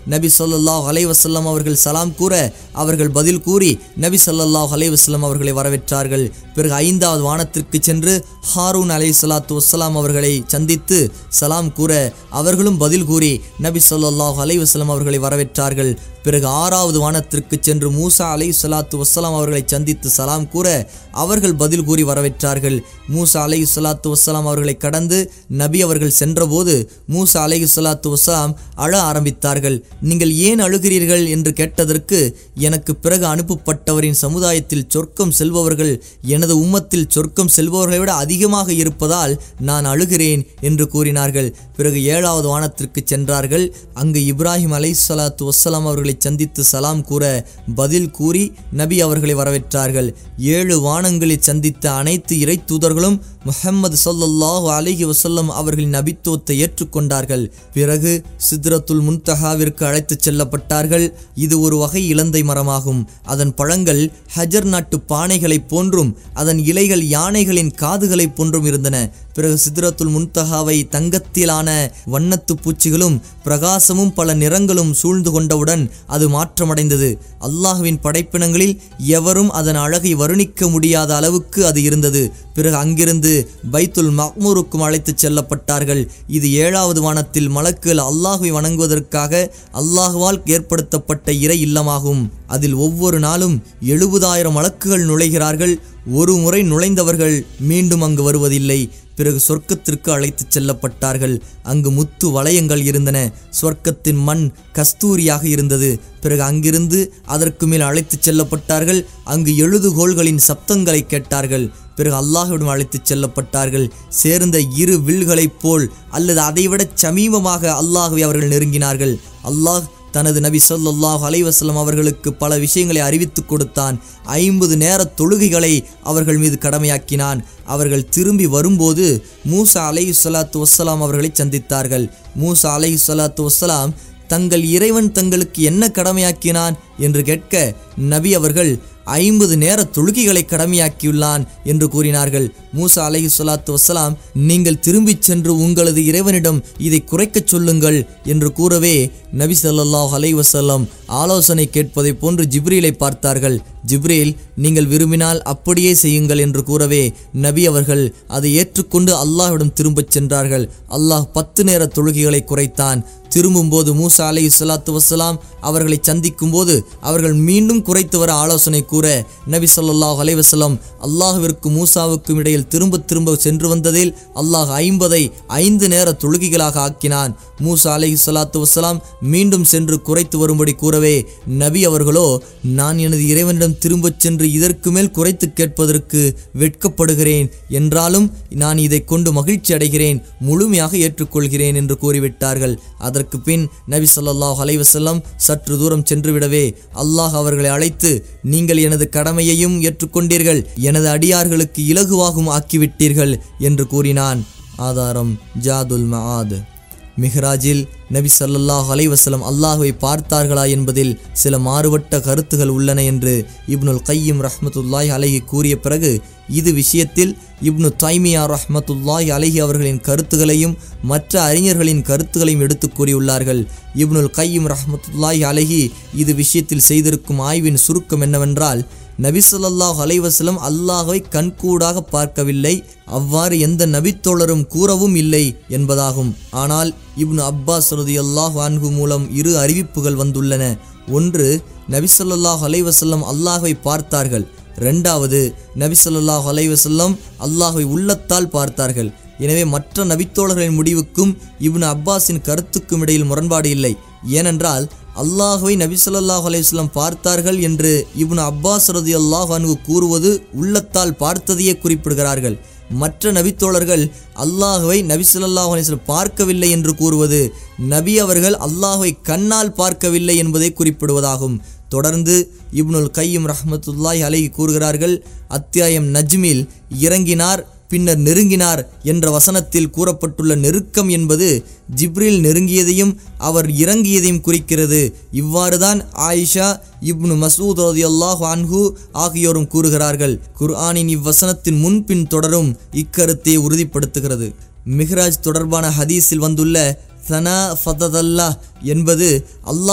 நபி ஸல்லல்லாஹு அலைஹி வஸல்லம் அவர்கள் சலாம் கூற அவர்கள் பதில் கூறி நபி ஸல்லல்லாஹு அலைஹி வஸல்லம் அவர்களை வரவேற்றார்கள் பிறகு ஐந்தாவது வானத்திற்கு சென்று ஹாரூன் அலை சலாத்து வஸ்ஸலாம் அவர்களை சந்தித்து சலாம் கூற அவர்களும் பதில் கூறி நபி ஸல்லல்லாஹு அலைஹி வஸல்லம் அவர்களை வரவேற்றார்கள் பிறகு ஆறாவது வானத்திற்கு சென்று மூசா அலை சலாத்து வஸ்ஸலாம் அவர்களை சந்தித்து சலாம் கூற அவர்கள் பதில் கூறி வரவேற்றார்கள் மூசா அலை சலாத்து வஸ்ஸலாம் அவர்களை கடந்து நபி அவர்கள் சென்றபோது மூசா அலை சலாத்து வஸ்ஸலாம் அழ ஆரம்பித்தார்கள் நீங்கள் ஏன் அழுகிறீர்கள் என்று கேட்டதற்கு எனக்கு பிறகு அனுப்பப்பட்டவரின் சமுதாயத்தில் சொர்க்கம் செல்பவர்கள் எனது உம்மத்தில் சொர்க்கம் செல்பவர்களை விட அதிகமாக இருப்பதால் நான் அழுகிறேன் என்று கூறினார்கள் பிறகு ஏழாவது வானத்திற்கு சென்றார்கள் அங்கு இப்ராஹிம் அலை சலாத்து வஸ்ஸலாம் அவர்களை சந்தித்து சலாம் கூற பதில் கூறி நபி அவர்களை வரவேற்றார்கள் ஏழு வானங்களில் சந்தித்த அனைத்து இறை தூதர்களும் முஹம்மது ஸல்லல்லாஹு அலைஹி வஸல்லம் அவர்களின் நபித்துவத்தை ஏற்றுக்கொண்டார்கள் பிறகு சித்ரத்துல் முன்தஹாவிற்கு அழைத்துச் செல்லப்பட்டார்கள் இது ஒரு வகை இலந்தை மரமாகும் அதன் பழங்கள் ஹஜர் நாட்டு பானைகளைப் போன்றும் அதன் இலைகள் யானைகளின் காதுகளைப் போன்றும் இருந்தன பிறகு சித்ரத்துல் முன்தஹாவை தங்கத்திலான வண்ணத்து பூச்சிகளும் பிரகாசமும் பல நிறங்களும் சூழ்ந்து கொண்டவுடன் அது மாற்றமடைந்தது அல்லாஹ்வின் படைப்பினங்களில் எவரும் அதன் அழகை வர்ணிக்க முடியாத அளவுக்கு அது இருந்தது பிறகு அங்கிருந்து பைத்துல் மக்மூருக்கும் அழைத்துச் செல்லப்பட்டார்கள் இது ஏழாவது வானத்தில் மலக்குகள் அல்லாஹுவை வணங்குவதற்காக அல்லாஹுவால் ஏற்படுத்தப்பட்ட இறை இல்லமாகும் அதில் ஒவ்வொரு நாளும் எழுபதாயிரம் மலக்குகள் நுழைகிறார்கள் ஒரு முறை நுழைந்தவர்கள் மீண்டும் அங்கு வருவதில்லை பிறகு சொர்க்கத்திற்கு அழைத்துச் செல்லப்பட்டார்கள் அங்கு முத்து வளையங்கள் இருந்தன சொர்க்கத்தின் மண் கஸ்தூரியாக இருந்தது பிறகு அங்கிருந்து அதற்கு மேல் அழைத்துச் செல்லப்பட்டார்கள் அங்கு எழுதுகோள்களின் சப்தங்களை கேட்டார்கள் பிறகு அல்லாஹ்விடம் அழைத்துச் செல்லப்பட்டார்கள் சேர்ந்த இரு வில்களைப் போல் அல்லது அதைவிட சமீபமாக அல்லாஹ்வை அவர்கள் நெருங்கினார்கள் அல்லாஹ் தனது நபி ஸல்லல்லாஹு அலைஹி வஸல்லம் அவர்களுக்கு பல விஷயங்களை அறிவித்துக் கொடுத்தான் ஐம்பது நேர தொழுகைகளை அவர்கள் மீது கடமையாக்கினான் அவர்கள் திரும்பி வரும்போது மூசா அலைஹி ஸலாத்து வஸ்ஸலாம் அவர்களை சந்தித்தார்கள் மூசா அலைஹி ஸலாத்து வஸ்ஸலாம் தங்கள் இறைவன் தங்களுக்கு என்ன கடமையாக்கினான் என்று கேட்க நபி அவர்கள் ஐம்பது நேர தொழுகைகளை கடமையாக்கியுள்ளான் என்று கூறினார்கள் மூசா அலைஹி ஸலாத்து வஸ்ஸலாம் நீங்கள் திரும்பிச் சென்று உங்களது இறைவனிடம் இதை குறைக்கச் சொல்லுங்கள் என்று கூறவே நபி ஸல்லல்லாஹு அலைஹி வஸல்லம் ஆலோசனை கேட்பதைப் போன்று ஜிப்ரீலை பார்த்தார்கள் ஜிப்ரீல் நீங்கள் விரும்பினால் அப்படியே செய்யுங்கள் என்று கூறவே நபி அவர்கள் அதை ஏற்றுக்கொண்டு அல்லாஹ்விடம் திரும்பச் சென்றார்கள் அல்லாஹ் பத்து நேர தொழுகைகளை குறைத்தான் திரும்பும்போது மூசா அலை சலாத்து வசலாம் அவர்களை சந்திக்கும் போது அவர்கள் மீண்டும் குறைத்து வர ஆலோசனை கூற நபி ஸல்லல்லாஹு அலைஹி வஸல்லம் அல்லாஹ்விற்கும் மூசாவுக்கும் இடையில் திரும்ப திரும்ப சென்று வந்ததில் அல்லாஹ் ஐம்பதை ஐந்து நேர தொழுகைகளாக ஆக்கினான் மூசா அலைஹி ஸலாத்து வசலாம் மீண்டும் சென்று குறைத்து வரும்படி கூறவே நபி அவர்களோ நான் எனது இறைவனிடம் திரும்பச் சென்று இதற்கு மேல் குறைத்து கேட்பதற்கு வெட்கப்படுகிறேன் என்றாலும் நான் இதை கொண்டு மகிழ்ச்சி அடைகிறேன் முழுமையாக ஏற்றுக்கொள்கிறேன் என்று கூறிவிட்டார்கள் அதற்கு பின் நபி ஸல்லல்லாஹு அலைஹி வஸல்லம் சற்று தூரம் சென்றுவிடவே அல்லாஹ் அவர்களை அழைத்து நீங்கள் எனது கடமையையும் ஏற்றுக்கொண்டீர்கள் எனது அடியார்களுக்கு இலகுவாகும் ஆக்கிவிட்டீர்கள் என்று கூறினான் ஆதாரம் ஜாதுல் மஆத் மிஹ்ராஜில் நபி ஸல்லல்லாஹு அலைஹி வஸல்லம் அல்லாஹ்வை பார்த்தார்களா என்பதில் சில மாறுபட்ட கருத்துகள் உள்ளன என்று இப்னுல் கையும் ரஹ்மத்துல்லாஹி அலைஹி கூறிய பிறகு இது விஷயத்தில் இப்னு தைமியா ரஹ்மத்துல்லாஹி அலைஹி அவர்களின் கருத்துகளையும் மற்ற அறிஞர்களின் கருத்துகளையும் எடுத்து கூறியுள்ளார்கள் இப்னுல் கையும் ரஹ்மத்துல்லாஹி அலைஹி இது விஷயத்தில் செய்திருக்கும் ஆய்வின் சுருக்கம் என்னவென்றால் நபி ஸல்லல்லாஹு அலைஹி வஸல்லம் அல்லாஹ்வை கண்கூடாக பார்க்கவில்லை அவ்வாறு எந்த நபித்தோழரும் கூறவும் இல்லை என்பதாகும் ஆனால் இப்னு அப்பாஸ் ரலியல்லாஹு அன்ஹு மூலம் இரு அறிவிப்புகள் வந்துள்ளன ஒன்று நபி ஸல்லல்லாஹு அலைஹி வஸல்லம் அல்லாஹ்வை பார்த்தார்கள் ரெண்டாவது நபி ஸல்லல்லாஹு அலைஹி வஸல்லம் அல்லாஹ்வை உள்ளத்தால் பார்த்தார்கள் எனவே மற்ற நபித்தோழர்களின் முடிவுக்கும் இப்னு அப்பாஸின் கருத்துக்கும் இடையில் முரண்பாடு இல்லை ஏனென்றால் அல்லாஹுவை நபி ஸல்லல்லாஹு அலைஹி வஸல்லம் பார்த்தார்கள் என்று இப்னு அப்பாஸ் ரதியல்லாஹு அன்ஹு கூறுவது உள்ளத்தால் பார்த்ததையே குறிப்பிடுகிறார்கள் மற்ற நபித்தோழர்கள் அல்லாஹுவை நபி ஸல்லல்லாஹு அலைஹி வஸல்லம் பார்க்கவில்லை என்று கூறுவது நபி அவர்கள் அல்லாஹுவை கண்ணால் பார்க்கவில்லை என்பதை குறிப்பிடுவதாகும் தொடர்ந்து இப்னுல் கையும் ரஹ்மத்துல்லாஹி அலைஹி கூறுகிறார்கள் அத்தியாயம் நஜ்மில் இறங்கினார் பின்னர் நெருங்கினார் என்ற வசனத்தில் கூறப்பட்டுள்ள நெருக்கம் என்பது ஜிப்ரில் நெருங்கியதையும் அவர் இறங்கியதையும் குறிக்கிறது இவ்வாறுதான் ஆயிஷா இப்னு மசூத் ரலியல்லாஹு அன்ஹு ஆகியோரும் கூறுகிறார்கள் குர்ஆனின் இவ்வசனத்தின் முன்பின் தொடரும் இக்கருத்தை உறுதிப்படுத்துகிறது மிஹ்ராஜ் தொடர்பான ஹதீஸில் வந்துள்ள சனா ஃபததல்லா என்பது அல்லாஹ்